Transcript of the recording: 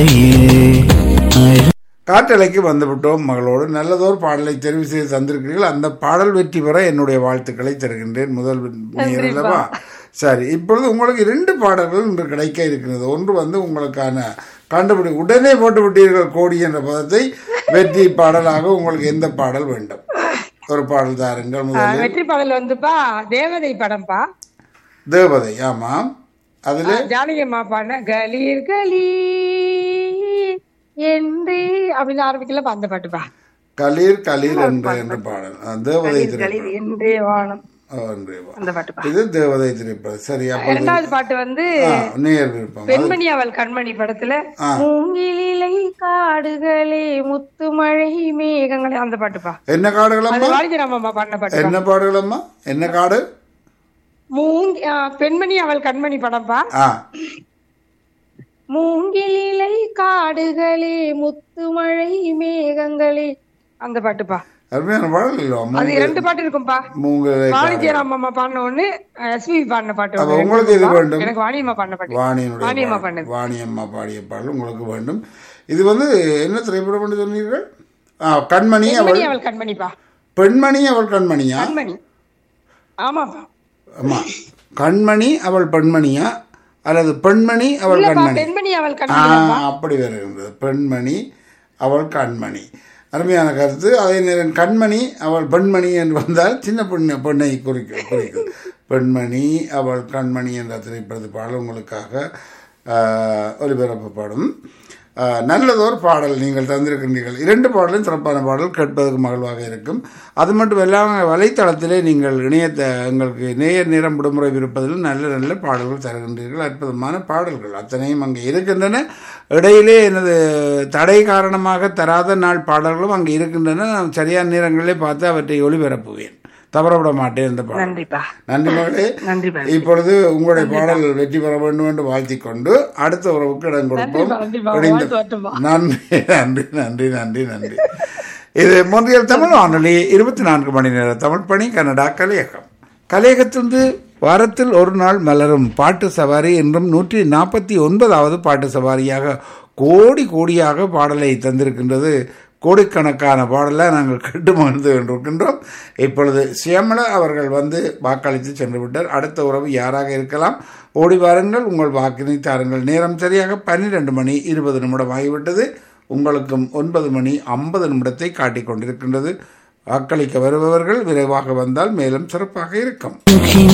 காற்றலைக்கு வந்துவிட்டோம் மகளோடு நல்லதோர் பாடலை தெரிவு செய்து தந்திருக்கிறீர்கள் அந்த பாடல் வெற்றி பெற என்னுடைய வாழ்த்துக்களை தருகின்றேன் முதல் நேர் அல்லவா சரி இப்பொழுது உங்களுக்கு இரண்டு பாடல்கள் இன்று கிடைக்க இருக்கிறது ஒன்று வந்து உங்களுக்கான கண்டுபிடி உடனே போட்டு விட்டீர்கள் கோடி என்ற பதத்தை வெற்றி பாடலாக உங்களுக்கு எந்த பாடல் வேண்டும் ஒரு பாடல் தாருங்கள் முதலில் வெற்றி பாடல் வந்துப்பா தேவதை படம்ப்பா தேவதை ஆமாம் அதுல ஜானகி அம்மா பாடின கலீர் கலீர் என்று அப்படின்னு ஆரம்பிக்கலப்பா அந்த பாட்டுப்பா கலீர் கலீர் என்ற என்ற பாடல் ஆ, தேவதை திரைப்படம் கலீர் என்றே வானம் ஆ, என்றே வா. அந்த பாட்டுப்பா இது தேவதை திரைப்படம் சரி அப்பொழுது இரண்டாவது பாட்டு வந்து ஆ, நேர் விருப்பம் அது பெண்மணி அவள் கண்மணி படத்துல மூங்கிலிலை காடுகளே முத்துமழை மேகங்களே அந்த பாட்டுப்பா என்ன காடுகளம்மா அது வாலிஜராம அம்மா பாடின பாட்டு என்ன பாடுகளம்மா என்ன காடு மூங்கி ஆ, பெண்மணி அவள் கண்மணி படம்ப்பா ஆ மூங்கிலிலை காடுகளே முத்துமழை மேகங்களே அந்த பாட்டுப்பா அருமையான பாடல் இல்லையா அது இரண்டு பாட்டு இருக்கும்பா மூங்கலை வாணிஜியராம் அம்மா பாடின ஒண்ணு எஸ்பிபி பாடின பாட்டு அப்ப ஒண்ணு உங்களுக்கு இது இருக்குப்பா. வேண்டும் எனக்கு வாணியம்மா பாடின பாட்டு வாணியினுடைய வாணியம்மா பாடல். பண்ணது. வாணியம்மா பாடிய பாடல் உங்களுக்கு வேண்டும் இது வந்து என்ன திரைப்படம் என்று சொன்னீர்கள் ஆ, கண்மணி அவள் பெண்மணி அவள் கண்மணிப்பா பெண்மணி அவள் கண்மணியா கண்மணி ஆமாப்பா ஆமா கண்மணி அவள் பெண்மணியா அல்லது பெண்மணி அவள் இல்லப்பா கண்மணி பெண்மணி அவள் ஆ, கண்மணி அப்படி வேற இருந்தது பெண்மணி அவள் கண்மணி அருமையான கருத்து அதே நேரம் கண்மணி அவள் பெண்மணி என்று வந்தால் சின்ன பெண்ணை பெண்ணை குறிக்கும் குறிக்கும் பெண்மணி அவள் கண்மணி என்ற திரைப்படத்து பாடல் உங்களுக்காக ஆ, ஒலிபரப்பப்படும் ஆ, நல்லதொரு பாடல் நீங்கள் தந்திருக்கின்றீர்கள் இரண்டு பாடலும் சிறப்பான பாடல் கேட்பதற்கு மகிழ்வாக இருக்கும் அது மட்டும் இல்லாமல் வலைத்தளத்திலே நீங்கள் இணையத்தை எங்களுக்கு நேயர் நேரம் விடுமுறை இருப்பதில் நல்ல நல்ல பாடல்கள் தருகின்றீர்கள் அற்புதமான பாடல்கள் அத்தனையும் அங்கே இருக்கின்றன இடையிலே எனது தடை காரணமாக தராத நாள் பாடல்களும் அங்கே இருக்கின்றன நான் சரியான நேரங்களிலே பார்த்து அவற்றை ஒளிபரப்புவேன் தவறவிட மாட்டேன் இந்த பாடல் நன்றிப்பா நன்றி மகளே நன்றிப்பா இப்பொழுது உங்களுடைய பாடல் வெற்றி பெற வேண்டும் என்று வாழ்த்திக் கொண்டு அடுத்த உறவுக்கு இடம் கொடுப்போம் நன்றிப்பா இணைந்து- வாழ்த்து வரட்டும்பா நன்றி நன்றி நன்றி நன்றி நன்றி இது மொன்றியல் தமிழ் வானொலி இருபத்தி நான்கு மணி நேர தமிழ் பணி கனடா கலையகம் கலையகத்திலிருந்து வாரத்தில் ஒரு நாள் மலரும் பாட்டு சவாரி என்றும் நூற்றி நாற்பத்தி ஒன்பதாவது பாட்டு சவாரியாக கோடி கோடியாக பாடலை தந்திருக்கின்றது கோடிக்கணக்கான பாடலை நாங்கள் கேட்டு மகிழ்ந்து கொண்டிருக்கின்றோம் இப்பொழுது சியமலா அவர்கள் வந்து வாக்களித்து சென்று விட்டார் அடுத்த உறவு யாராக இருக்கலாம் ஓடி வாருங்கள் உங்கள் வாக்கினை தாருங்கள் நேரம் சரியாக பன்னிரண்டு மணி இருபது நிமிடம் ஆகிவிட்டது உங்களுக்கும் ஒன்பது மணி ஐம்பது நிமிடத்தை காட்டிக் கொண்டிருக்கின்றது வாக்களிக்க வருபவர்கள் விரைவாக வந்தால் மேலும் சிறப்பாக இருக்கும்